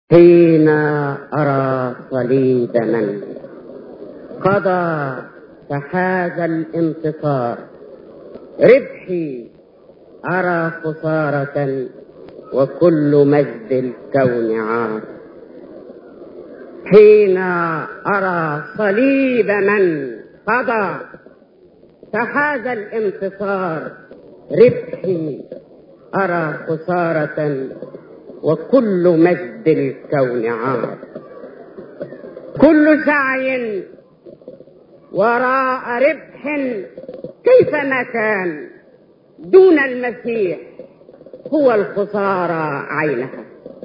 حين أرى صليب من قضى فحاز الانتصار ربحي أرى خسارة وكل مجد الكون عار حين أرى صليب من قضى فحاز الانتصار ربحي أرى خسارة وكل مجد الكون عار كل سعي وراء ربح كيفما كان دون المسيح هو الخسارة عينها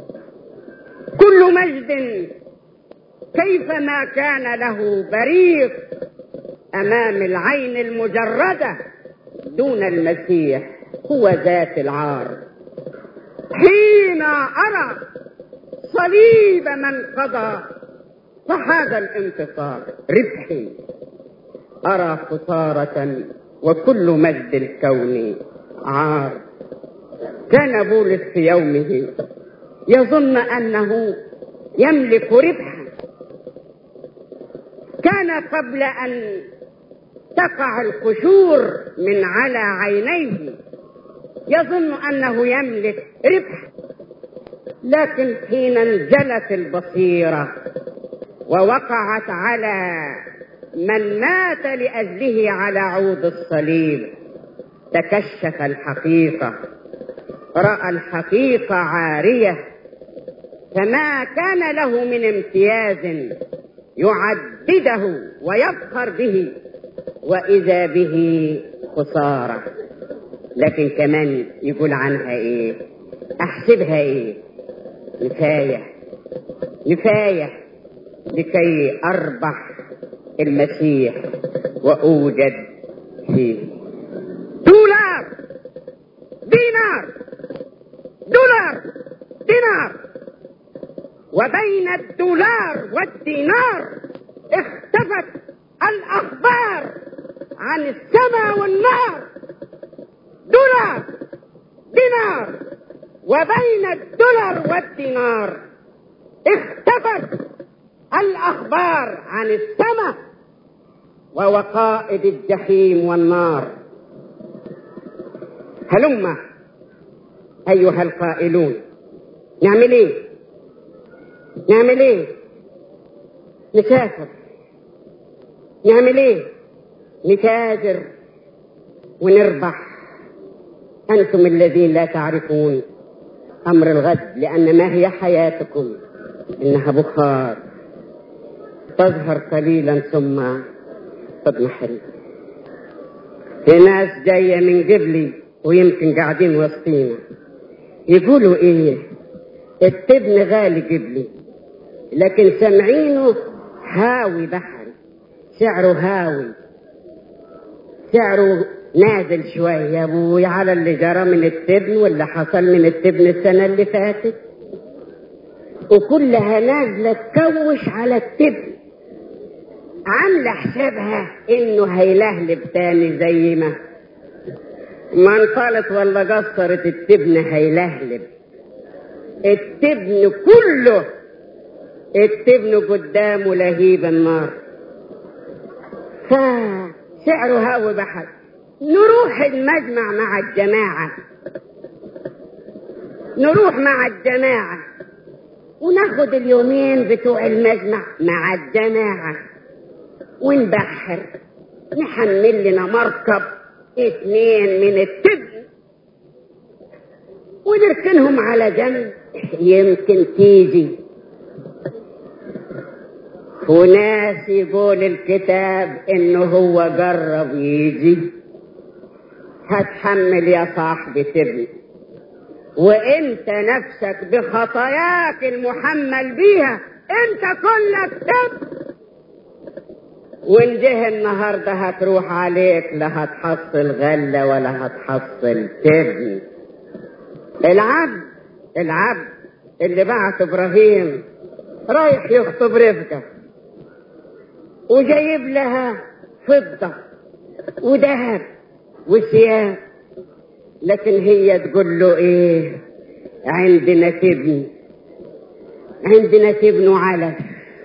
كل مجد كيفما كان له بريق أمام العين المجردة دون المسيح هو ذات العار حين أرى صليب من قضى فهذا الانتصار ربحي أرى خسارة وكل مجد الكون عار كان بولس في يومه يظن أنه يملك ربحا كان قبل أن تقع القشور من على عينيه يظن أنه يملك ربح لكن حين انجلت البصيرة ووقعت على من مات لأجله على عود الصليب تكشف الحقيقة رأى الحقيقة عارية فما كان له من امتياز يعدده ويفخر به وإذا به خسارة لكن كمان يقول عنها ايه احسبها ايه نفاية نفاية لكي اربح المسيح واوجد فيه دولار دينار دولار دينار وبين الدولار والدينار اختفت الاخبار عن السماء والنار دولار دينار وبين الدولار والدينار اختفت الاخبار عن السماء ووقائد الجحيم والنار هلم ايها القائلون نعمل ايه نعمل ايه نسافر نعمل ايه نتاجر ونربح أنتم الذين لا تعرفون أمر الغد لأن ما هي حياتكم إنها بخار تظهر قليلا ثم تضمحل في ناس جاية من قبلي ويمكن قاعدين وسطينا يقولوا ايه التبن غالي قبلي لكن سامعينه هاوي بحري سعره هاوي سعره نازل شوية يا ابوي على اللي جرى من التبن واللي حصل من التبن السنة اللي فاتت وكلها نازلة تكوش على التبن عاملة حسابها انه هيلهلب تاني زي ما ما انطلت ولا قصرت التبن هيلهلب التبن كله التبن قدامه لهيب النار فسعره هاوي بحر نروح المجمع مع الجماعة نروح مع الجماعة وناخد اليومين بتوع المجمع مع الجماعة ونبحر نحمل لنا مركب اتنين من التبن ونركنهم على جنب يمكن تيجي وناس يقول الكتاب انه هو جرب يجي هتحمل يا صاحبي تبني وانت نفسك بخطاياك المحمل بيها انت كلك تب وان جه النهارده هتروح عليك لا هتحصل غله ولا هتحصل تبني العبد العبد اللي بعت ابراهيم رايح يخطب رفقه وجايب لها فضه وذهب وثياب لكن هي تقول له ايه عندنا تبني عندنا تبنوا علف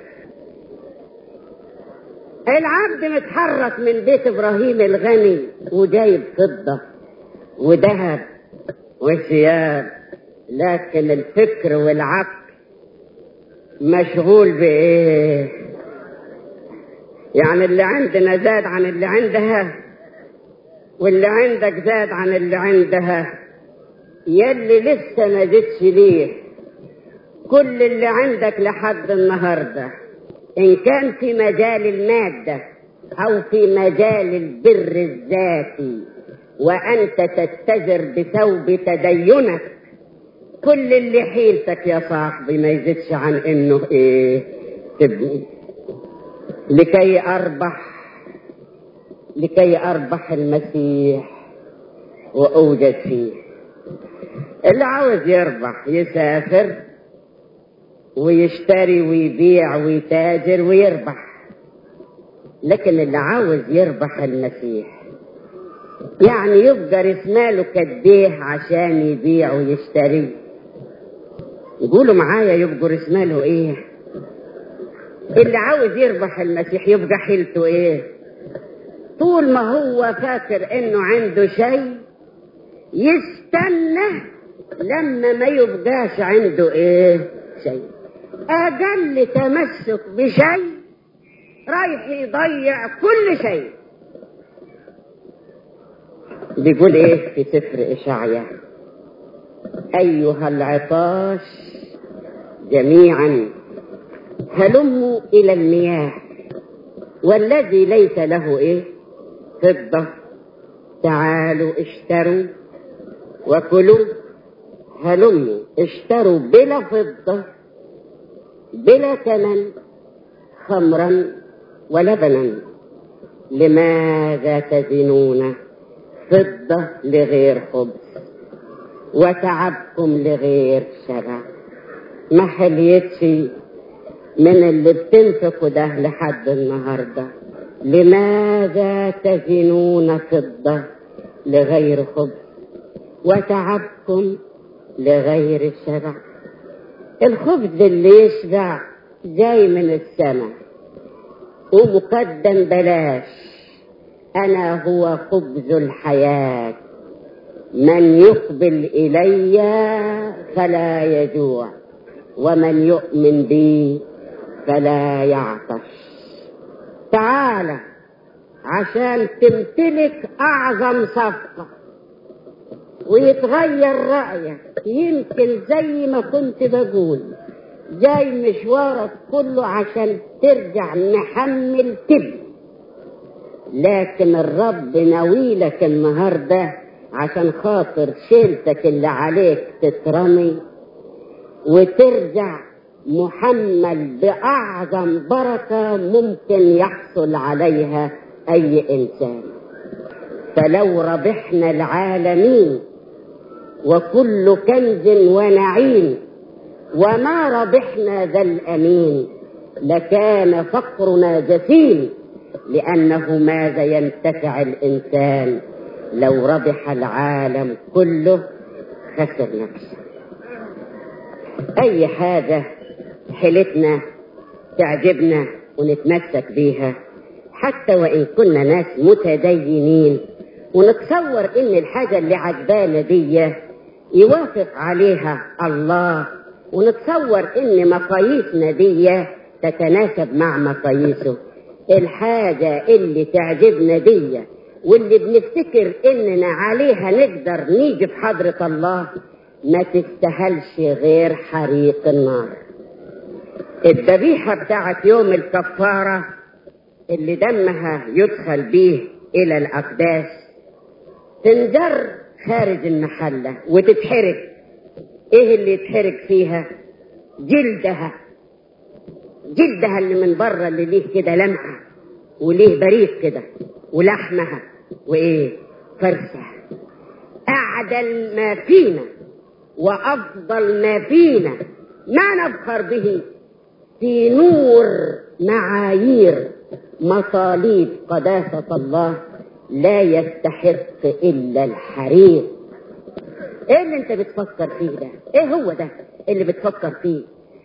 العبد متحرك من بيت ابراهيم الغني وجايب فضة وذهب وثياب لكن الفكر والعقل مشغول بايه يعني اللي عندنا زاد عن اللي عندها واللي عندك زاد عن اللي عندها يلي لسه ما زدش ليه كل اللي عندك لحد النهارده ان كان في مجال الماده او في مجال البر الذاتي وانت تتجر بثوب تدينك كل اللي حيلتك يا صاحبي ما يزيدش عن انه ايه تبني لكي اربح لكي اربح المسيح واوجد فيه اللي عاوز يربح يسافر ويشتري ويبيع ويتاجر ويربح لكن اللي عاوز يربح المسيح يعني يبقى رسماله كديه عشان يبيع ويشتري يقولوا معايا يبقى رسماله ايه اللي عاوز يربح المسيح يبقى حيلته ايه طول ما هو فاكر انه عنده شيء يستنى لما ما يبقاش عنده ايه شيء اقل تمسك بشيء رايح يضيع كل شيء بيقول ايه في سفر اشعيا ايها العطاش جميعا هلموا الى المياه والذي ليس له ايه فضه تعالوا اشتروا وكلوا هلموا اشتروا بلا فضه بلا ثمن خمرا ولبنا لماذا تزنون فضة لغير خبز وتعبكم لغير شبع ما حليتش من اللي بتنفقوا ده لحد النهاردة لماذا تزنون فضة لغير خبز وتعبكم لغير شبع الخبز اللي يشبع جاي من السماء ومقدم بلاش أنا هو خبز الحياة من يقبل إلي فلا يجوع ومن يؤمن بي فلا يعطش تعال عشان تمتلك أعظم صفقة ويتغير رأيك يمكن زي ما كنت بقول جاي مشوارك كله عشان ترجع محمل تبني لكن الرب ناويلك النهارده عشان خاطر شيلتك اللي عليك تترمي وترجع محمل بأعظم بركة ممكن يحصل عليها أي إنسان فلو ربحنا العالمين وكل كنز ونعيم وما ربحنا ذا الأمين لكان فقرنا جسيم لأنه ماذا ينتفع الإنسان لو ربح العالم كله خسر نفسه أي حاجة حيلتنا تعجبنا ونتمسك بيها حتى وإن كنا ناس متدينين ونتصور إن الحاجة اللي عجبانا دي يوافق عليها الله ونتصور إن مقاييسنا دي تتناسب مع مقاييسه الحاجة اللي تعجبنا دي واللي بنفتكر اننا عليها نقدر نيجي في حضرة الله ما تستاهلش غير حريق النار الذبيحة بتاعت يوم الكفارة اللي دمها يدخل بيه إلى الأقداس تنجر خارج المحلة وتتحرق إيه اللي يتحرق فيها؟ جلدها جلدها اللي من بره اللي ليه كده لمعة وليه بريق كده ولحمها وإيه؟ فرسة أعدل ما فينا وأفضل ما فينا ما نفخر به في نور معايير مطالب قداسة الله لا يستحق إلا الحريق إيه اللي أنت بتفكر فيه ده؟ إيه هو ده اللي بتفكر فيه؟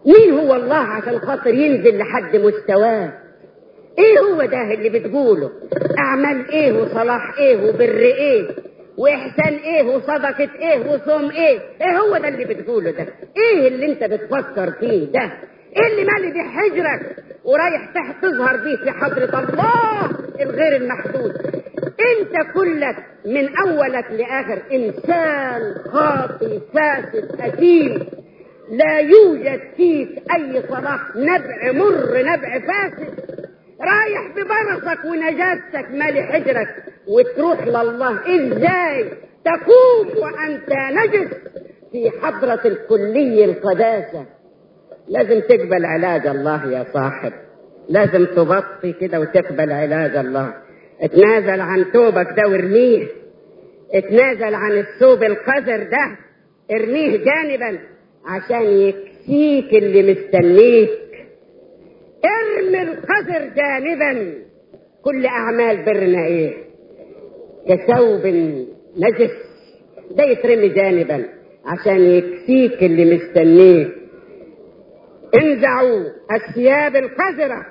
مين هو الله عشان خاطر ينزل لحد مستواه ايه هو ده اللي بتقوله اعمال ايه وصلاح ايه وبر ايه واحسان ايه وصدقة ايه وصوم ايه ايه هو ده اللي بتقوله ده ايه اللي انت بتفكر فيه ده ايه اللي مالي بيه حجرك ورايح تحت تظهر بيه في حضرة الله الغير المحدود انت كلك من اولك لاخر انسان خاطي فاسد اثيم لا يوجد فيك اي صلاح نبع مر نبع فاسد رايح ببرصك ونجاستك مالي حجرك وتروح لله ازاي تقوم وانت نجس في حضرة الكلي القداسة لازم تقبل علاج الله يا صاحب لازم تبطي كده وتقبل علاج الله اتنازل عن توبك ده وارميه اتنازل عن الثوب القذر ده ارميه جانبا عشان يكفيك اللي مستنيك ارمي القذر جانبا كل اعمال برنا ايه كثوب نجس ده يترمي جانبا عشان يكفيك اللي مستنيك انزعوا الثياب القذرة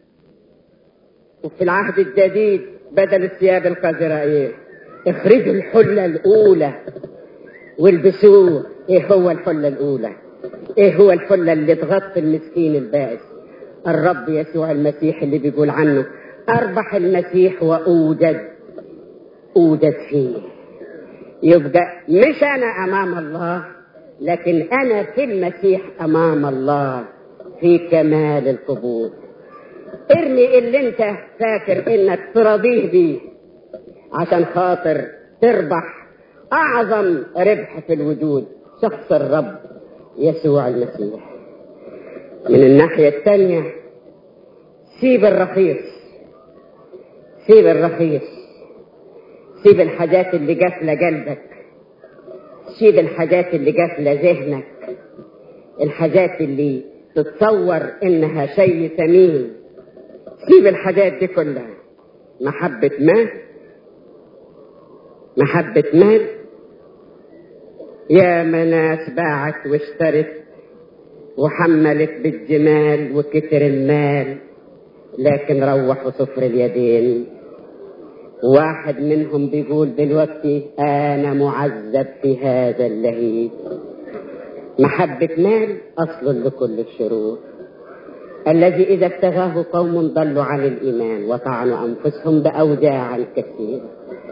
وفي العهد الجديد بدل الثياب القذرة ايه اخرجوا الحلة الاولى والبسوه ايه هو الحلة الاولى ايه هو الحلة اللي تغطي المسكين البائس الرب يسوع المسيح اللي بيقول عنه اربح المسيح واوجد اوجد فيه يبقى مش انا امام الله لكن انا في المسيح امام الله في كمال القبول ارمي اللي انت فاكر انك ترضيه بيه عشان خاطر تربح اعظم ربح في الوجود شخص الرب يسوع المسيح من الناحية الثانية سيب الرخيص سيب الرخيص سيب الحاجات اللي قافلة قلبك سيب الحاجات اللي قافلة ذهنك الحاجات اللي تتصور انها شيء ثمين سيب الحاجات دي كلها محبة مال محبة مال يا مناس باعت واشترت وحملت بالجمال وكتر المال لكن روحوا صفر اليدين واحد منهم بيقول دلوقتي انا معذب في هذا اللهيب محبة مال اصل لكل الشرور الذي اذا ابتغاه قوم ضلوا عن الايمان وطعنوا انفسهم باوجاع كثيره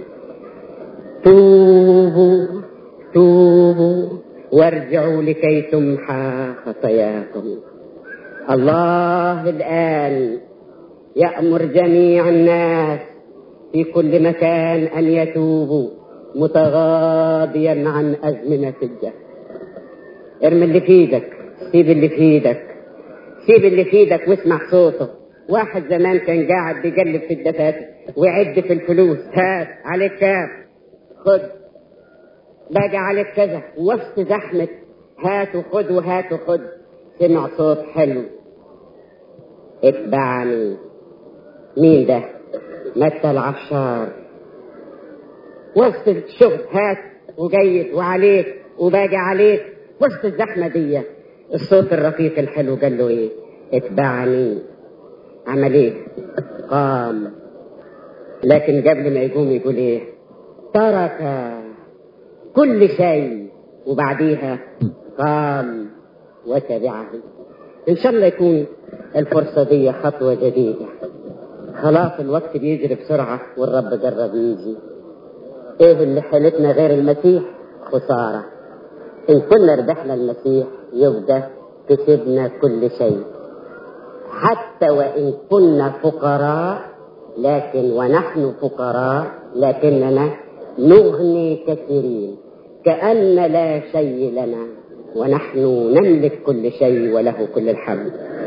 توبوا توبوا وارجعوا لكي تمحى خطاياكم الله الآن يأمر جميع الناس في كل مكان أن يتوبوا متغاضيا عن أزمنة الجهل ارمي اللي في ايدك سيب اللي في ايدك سيب اللي في ايدك واسمع صوته واحد زمان كان قاعد بيقلب في الدفاتر ويعد في الفلوس هات عليك كام خد باقي عليك كذا وسط زحمة هات وخد وهات وخد سمع صوت حلو اتبعني مين ده متى العشار وسط الشغل هات وجيد وعليك وباقي عليك وسط الزحمة دي الصوت الرفيق الحلو قال له ايه اتبعني عمل ايه قام لكن قبل ما يقوم يقول ايه ترك كل شيء وبعديها قام وتبعه ان شاء الله يكون الفرصة دي خطوة جديدة خلاص الوقت بيجري بسرعة والرب جرب يجي ايه اللي حيلتنا غير المسيح خسارة ان كنا ربحنا المسيح يبقى كسبنا كل شيء حتى وان كنا فقراء لكن ونحن فقراء لكننا نغني كثيرين كأن لا شيء لنا ونحن نملك كل شيء وله كل الحمد